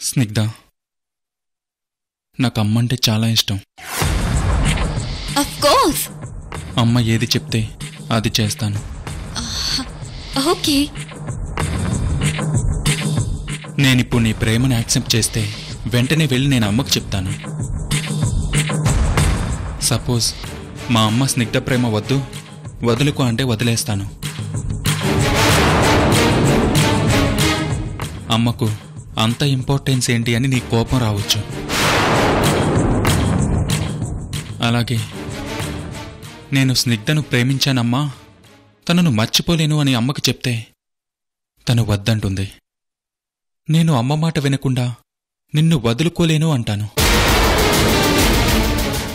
స్నిగ్ధ నాకు అమ్మంటే చాలా ఇష్టం అఫ్ కోర్స్ అమ్మ ఏది చెప్తే అది చేస్తాను ఓకే నేనిప్పుడు నీ ప్రేమను యాక్సెప్ట్ చేస్తే వెంటనే వెళ్ళి నేను అమ్మకు చెప్తాను సపోజ్ మా అమ్మ స్నిగ్ధ ప్రేమ వద్దు వదులుకో అంటే వదిలేస్తాను అమ్మకు అంత ఇంపార్టెన్స్ ఏంటి అని నీ కోపం రావచ్చు అలాగే నేను స్నిగ్ధను ప్రేమించానమ్మా తనను మర్చిపోలేను అని అమ్మకు చెప్తే తను వద్దంటుంది నేను అమ్మ మాట వినకుండా నిన్ను వదులుకోలేను అంటాను